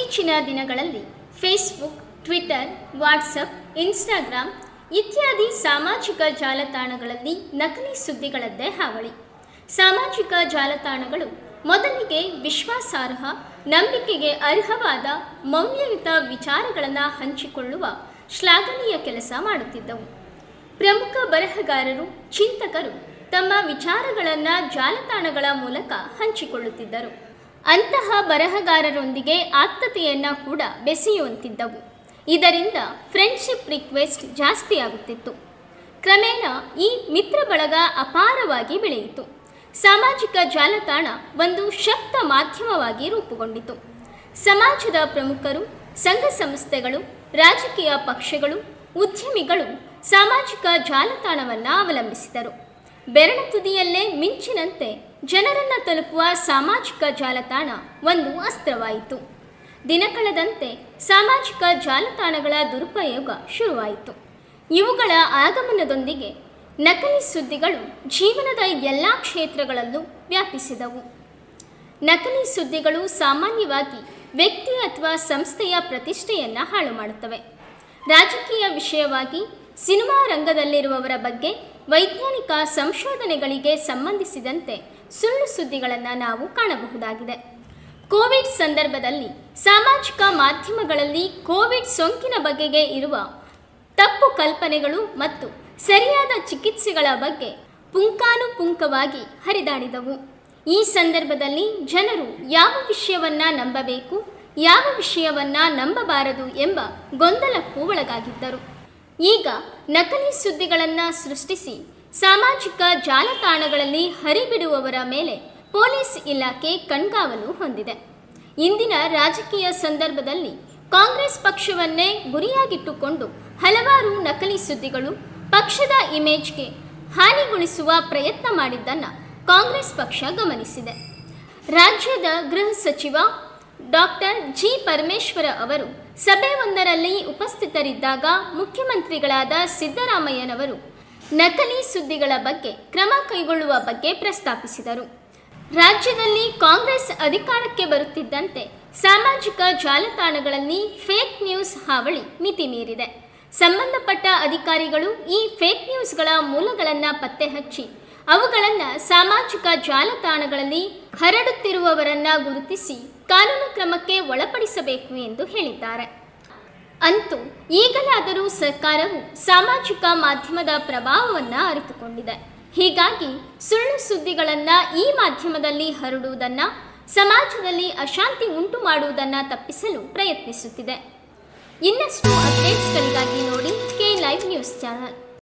ಇತ್ತೀಚಿನ ದಿನಗಳಲ್ಲಿ Facebook Twitter WhatsApp Instagram ಇತ್ಯಾದಿ ಸಾಮಾಜಿಕ ಜಾಲತಾಣಗಳಲ್ಲಿ ನಕಲಿ ಸುದ್ದಿಗಳದ್ದೇ ಹಾವಳಿ ಸಾಮಾಜಿಕ ಜಾಲತಾಣಗಳು ಮೊದಲಿಗೆ ವಿಶ್ವಾಸಾರ್ಹ ನಂಬಿಕೆಗೆ ಅರ್ಹವಾದ ಮೌಲ್ಯಯುತ ವಿಚಾರಗಳನ್ನು ಹಂಚಿಕೊಳ್ಳುವ ಶ್ಲಾಘನೀಯ ಕೆಲಸ ಮಾಡುತ್ತಿದ್ದವು ಪ್ರಮುಖ ಬರಹಗಾರರು ಚಿಂತಕರು ತಮ್ಮ ವಿಚಾರಗಳನ್ನು ಜಾಲತಾಣಗಳ ಮೂಲಕ ಹಂಚಿಕೊಳ್ಳುತ್ತಿದ್ದರು ಅಂತಹ ಬರಹಗಾರರೊಂದಿಗೆ ಆಪ್ತತೆಯನ್ನ ಕೂಡ ಬೆಸೆಯುವಂತಿದ್ದವು ಇದರಿಂದ ಫ್ರೆಂಡ್ಶಿಪ್ ರಿಕ್ವೆಸ್ಟ್ ಜಾಸ್ತಿಯಾಗುತ್ತಿತ್ತು ಕ್ರಮೇಣ ಈ ಮಿತ್ರ ಬಳಗ ಅಪಾರವಾಗಿ ಬೆಳೆಯಿತು ಸಾಮಾಜಿಕ ಜಾಲತಾಣ ಒಂದು ಶಕ್ತ ಮಾಧ್ಯಮವಾಗಿ ರೂಪುಗೊಂಡಿತು ಸಮಾಜದ ಪ್ರಮುಖರು ಸಂಘ ಸಂಸ್ಥೆಗಳು ರಾಜಕೀಯ ಪಕ್ಷಗಳು ಉದ್ಯಮಿಗಳು ಸಾಮಾಜಿಕ ಜಾಲತಾಣವನ್ನು ಅವಲಂಬಿಸಿದರು ಬೆರಳ ತುದಿಯಲ್ಲೇ ಮಿಂಚಿನಂತೆ ಜನರನ್ನು ತಲುಪುವ ಸಾಮಾಜಿಕ ಜಾಲತಾಣ ಒಂದು ಅಸ್ತ್ರವಾಯಿತು ದಿನ ಕಳೆದಂತೆ ಸಾಮಾಜಿಕ ಜಾಲತಾಣಗಳ ದುರುಪಯೋಗ ಶುರುವಾಯಿತು ಇವುಗಳ ಆಗಮನದೊಂದಿಗೆ ನಕಲಿ ಸುದ್ದಿಗಳು ಜೀವನದ ಎಲ್ಲ ಕ್ಷೇತ್ರಗಳಲ್ಲೂ ವ್ಯಾಪಿಸಿದವು ನಕಲಿ ಸುದ್ದಿಗಳು ಸಾಮಾನ್ಯವಾಗಿ ವ್ಯಕ್ತಿ ಅಥವಾ ಸಂಸ್ಥೆಯ ಪ್ರತಿಷ್ಠೆಯನ್ನು ಹಾಳು ಮಾಡುತ್ತವೆ ರಾಜಕೀಯ ವಿಷಯವಾಗಿ ಸಿನಿಮಾ ರಂಗದಲ್ಲಿರುವವರ ಬಗ್ಗೆ ವೈಜ್ಞಾನಿಕ ಸಂಶೋಧನೆಗಳಿಗೆ ಸಂಬಂಧಿಸಿದಂತೆ ಸುಳ್ಳು ಸುದ್ದಿಗಳನ್ನು ನಾವು ಕಾಣಬಹುದಾಗಿದೆ ಕೋವಿಡ್ ಸಂದರ್ಭದಲ್ಲಿ ಸಾಮಾಜಿಕ ಮಾಧ್ಯಮಗಳಲ್ಲಿ ಕೋವಿಡ್ ಸೋಂಕಿನ ಬಗೆಗೆ ಇರುವ ತಪ್ಪು ಕಲ್ಪನೆಗಳು ಮತ್ತು ಸರಿಯಾದ ಚಿಕಿತ್ಸೆಗಳ ಬಗ್ಗೆ ಪುಂಕಾನುಪುಂಕವಾಗಿ ಹರಿದಾಡಿದವು ಈ ಸಂದರ್ಭದಲ್ಲಿ ಜನರು ಯಾವ ವಿಷಯವನ್ನ ನಂಬಬೇಕು ಯಾವ ವಿಷಯವನ್ನ ನಂಬಬಾರದು ಎಂಬ ಗೊಂದಲಕ್ಕೂ ಒಳಗಾಗಿದ್ದರು ಈಗ ನಕಲಿ ಸುದ್ದಿಗಳನ್ನು ಸೃಷ್ಟಿಸಿ ಸಾಮಾಜಿಕ ಜಾಲತಾಣಗಳಲ್ಲಿ ಹರಿಬಿಡುವವರ ಮೇಲೆ ಪೊಲೀಸ್ ಇಲಾಖೆ ಕಣ್ಗಾವಲು ಹೊಂದಿದೆ ಇಂದಿನ ರಾಜಕೀಯ ಸಂದರ್ಭದಲ್ಲಿ ಕಾಂಗ್ರೆಸ್ ಪಕ್ಷವನ್ನೇ ಗುರಿಯಾಗಿಟ್ಟುಕೊಂಡು ಹಲವಾರು ನಕಲಿ ಸುದ್ದಿಗಳು ಪಕ್ಷದ ಇಮೇಜ್ಗೆ ಹಾನಿಗೊಳಿಸುವ ಪ್ರಯತ್ನ ಮಾಡಿದ್ದನ್ನು ಕಾಂಗ್ರೆಸ್ ಪಕ್ಷ ಗಮನಿಸಿದೆ ರಾಜ್ಯದ ಗೃಹ ಸಚಿವ ಡಾಕ್ಟರ್ ಜಿ ಪರಮೇಶ್ವರ ಅವರು ಸಭೆಯೊಂದರಲ್ಲಿ ಉಪಸ್ಥಿತರಿದ್ದಾಗ ಮುಖ್ಯಮಂತ್ರಿಗಳಾದ ಸಿದ್ದರಾಮಯ್ಯನವರು ನಕಲಿ ಸುದ್ದಿಗಳ ಬಗ್ಗೆ ಕ್ರಮ ಕೈಗೊಳ್ಳುವ ಬಗ್ಗೆ ಪ್ರಸ್ತಾಪಿಸಿದರು ರಾಜ್ಯದಲ್ಲಿ ಕಾಂಗ್ರೆಸ್ ಅಧಿಕಾರಕ್ಕೆ ಬರುತ್ತಿದ್ದಂತೆ ಸಾಮಾಜಿಕ ಜಾಲತಾಣಗಳಲ್ಲಿ ಫೇಕ್ ನ್ಯೂಸ್ ಹಾವಳಿ ಮಿತಿ ಮೀರಿದೆ ಸಂಬಂಧಪಟ್ಟ ಅಧಿಕಾರಿಗಳು ಈ ಫೇಕ್ ನ್ಯೂಸ್ಗಳ ಮೂಲಗಳನ್ನು ಪತ್ತೆ ಹಚ್ಚಿ ಅವುಗಳನ್ನು ಸಾಮಾಜಿಕ ಜಾಲತಾಣಗಳಲ್ಲಿ ಹರಡುತ್ತಿರುವವರನ್ನ ಗುರುತಿಸಿ ಕಾನೂನು ಕ್ರಮಕ್ಕೆ ಒಳಪಡಿಸಬೇಕು ಎಂದು ಹೇಳಿದ್ದಾರೆ ಅಂತೂ ಈಗಲಾದರೂ ಸರ್ಕಾರವು ಸಾಮಾಜಿಕ ಮಾಧ್ಯಮದ ಪ್ರಭಾವವನ್ನು ಅರಿತುಕೊಂಡಿದೆ ಹೀಗಾಗಿ ಸುಳ್ಳು ಸುದ್ದಿಗಳನ್ನು ಈ ಮಾಧ್ಯಮದಲ್ಲಿ ಹರಡುವುದನ್ನು ಸಮಾಜದಲ್ಲಿ ಅಶಾಂತಿ ಉಂಟು ಮಾಡುವುದನ್ನು ತಪ್ಪಿಸಲು ಪ್ರಯತ್ನಿಸುತ್ತಿದೆ ಇನ್ನಷ್ಟು ಅಪ್ಡೇಟ್ಸ್ಗಳಿಗಾಗಿ ನೋಡಿ ಕೆ ಲೈವ್ ನ್ಯೂಸ್ ಚಾನಲ್